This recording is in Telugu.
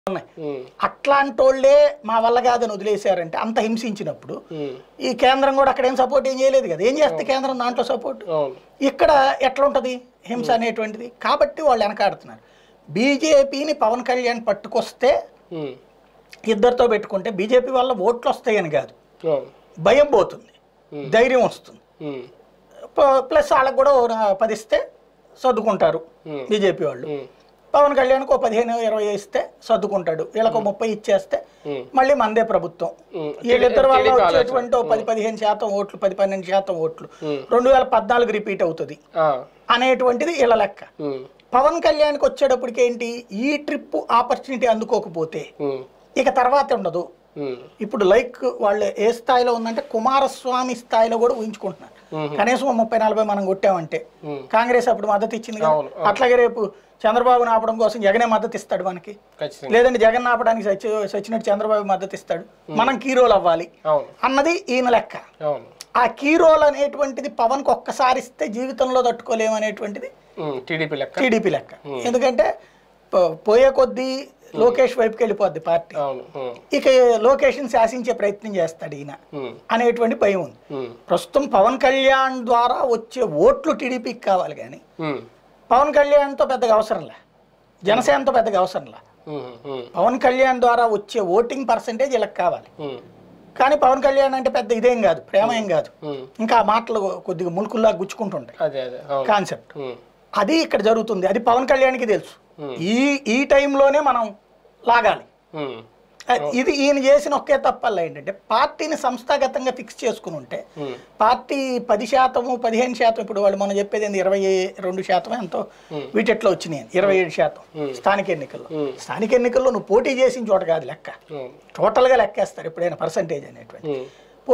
ఉన్నాయి ఉమ్, అట్లాంటి వాళ్ళే మా వల్ల కాదని వదిలేశారంటే అంత హింసించినప్పుడు ఉమ్, ఈ కేంద్రం కూడా అక్కడ ఏం సపోర్ట్ ఏం చేయలేదు కదా ఏం చేస్తే కేంద్రం దాంట్లో సపోర్ట్ అవును ఇక్కడ ఎట్లా ఉంటుంది హింస అనేటువంటిది కాబట్టి వాళ్ళు వెనకాడుతున్నారు బీజేపీని పవన్ కళ్యాణ్ పట్టుకొస్తే ఉమ్, ఇద్దరితో పెట్టుకుంటే బీజేపీ వల్ల ఓట్లు వస్తాయని కాదు అవును భయం పోతుంది ధైర్యం వస్తుంది ఉమ్, ప- ప్లస్ వాళ్ళకు కూడా ఓ నా- పదిస్తే సర్దుకుంటారు Hmm. బీజేపీ వాళ్ళు ఉమ్, పవన్ కళ్యాణ్కి ఓ పదిహేను ఇరవై ఇస్తే సర్దుకుంటాడు వీళ్ళకు ఓ ముప్పై ఇచ్చేస్తే ఉమ్, మళ్ళీ మందే ప్రభుత్వం ఉమ్. వీళ్ళిద్దరు వల్ల టీడీపీ వచ్చేటువంటి ఓ పది పదిహేను శాతం ఓట్లు పది పన్నెండు శాతం ఓట్లు Hmm. రెండు వేల పద్నాలుగు రిపీట్ అవుతుంది ఆ, అనేటువంటిది వీళ్ళ లెక్క ఉమ్, పవన్ కళ్యాణ్కి వచ్చేటప్పటికి ఏంటి ఈ ట్రిప్ ఆపర్చునిటీ అందుకోకపోతే ఉమ్, ఇక తర్వాత ఉండదు ఉమ్, ఇప్పుడు లైక్ వాళ్ళు ఏ స్థాయిలో ఉందంటే కుమారస్వామి స్థాయిలో కూడా ఊహించుకుంటున్నారు మ్మ్. కనీసం ఓ ముప్పై నలభై మనం కొట్టామంటే మ్మ్. కాంగ్రెస్ అప్పుడు మద్దతు ఇచ్చింది కదా అవును, అట్లాగే రేపు చంద్రబాబుని ఆపడం కోసం జగనే మద్దతు ఇస్తాడు మనకి ఖచ్చితంగా లేదంటే జగన్ ఆపడానికి సచి సచ్చినట్టు చంద్రబాబు మద్దతు ఇస్తాడు మనం కీ రోల్ అవ్వాలి అవును అన్నది ఈయన లెక్క అవును ఆ కీ రోల్ అనేటువంటిది పవన్కి ఒక్కసారి ఇస్తే జీవితంలో తట్టుకోలేము అనేటువంటిది ఉమ్, టీడీపీ లెక్క టీడీపీ లెక్క ఎందుకంటే పో- పోయే కొద్దీ లోకేష్ వైపుకి వెళ్ళిపోద్ది పార్టీ అవును ఉమ్, ఇక లోకేష్ని శాసించే ప్రయత్నం చేస్తాడు ఈయన ఉమ్, అనేటువంటి భయం ఉంది ఉమ్, ప్రస్తుతం పవన్ కళ్యాణ్ ద్వారా వచ్చే ఓట్లు టీడీపీకి కావాలి కానీ ఉమ్, పవన్ కళ్యాణ్తో పెద్దగా అవసరంలే జనసేనతో పెద్దగా అవసరంలే ఉమ్, ఉమ్, పవన్ కళ్యాణ్ ద్వారా వచ్చే ఓటింగ్ పర్సంటేజ్ వీళ్ళకి కావాలి ఉమ్, కానీ పవన్ కళ్యాణ్ అంటే పెద్ద ఇదేం కాదు ప్రేమ ఏం కాదు ఉమ్, ఇంకా ఆ మాటలు కొద్దిగా ములుకుల్లా గుచ్చుకుంటుంటాయి అదే అదే అవును కాన్సెప్ట్ ఉమ్, అది ఇక్కడ జరుగుతుంది అది పవన్ కళ్యాణ్కి తెలుసు ఈ ఈ టైంలోనే మనం లాగాలి ఉమ్, అది- ఇది ఈయన చేసిన ఒకే తప్పల్ల ఏంటంటే పార్టీని సంస్థాగతంగా ఫిక్స్ చేసుకుని ఉంటే ఉమ్, పార్టీ పది శాతము పదిహేను శాతం ఇప్పుడు వాళ్ళు మనం చెప్పేది ఏంది ఇరవై రెండు శాతం ఎంతో వీటిట్లో వచ్చినాయి ఇరవై ఏడు శాతం స్థానిక ఎన్నికల్లో Hmm. స్థానిక ఎన్నికల్లో నువ్వు పోటీ చేసిన చోట కాదు లెక్క ఉమ్, టోటల్గా లెక్కేస్తారు ఎప్పుడైనా పర్సంటేజ్ అనేటువంటి ఉమ్,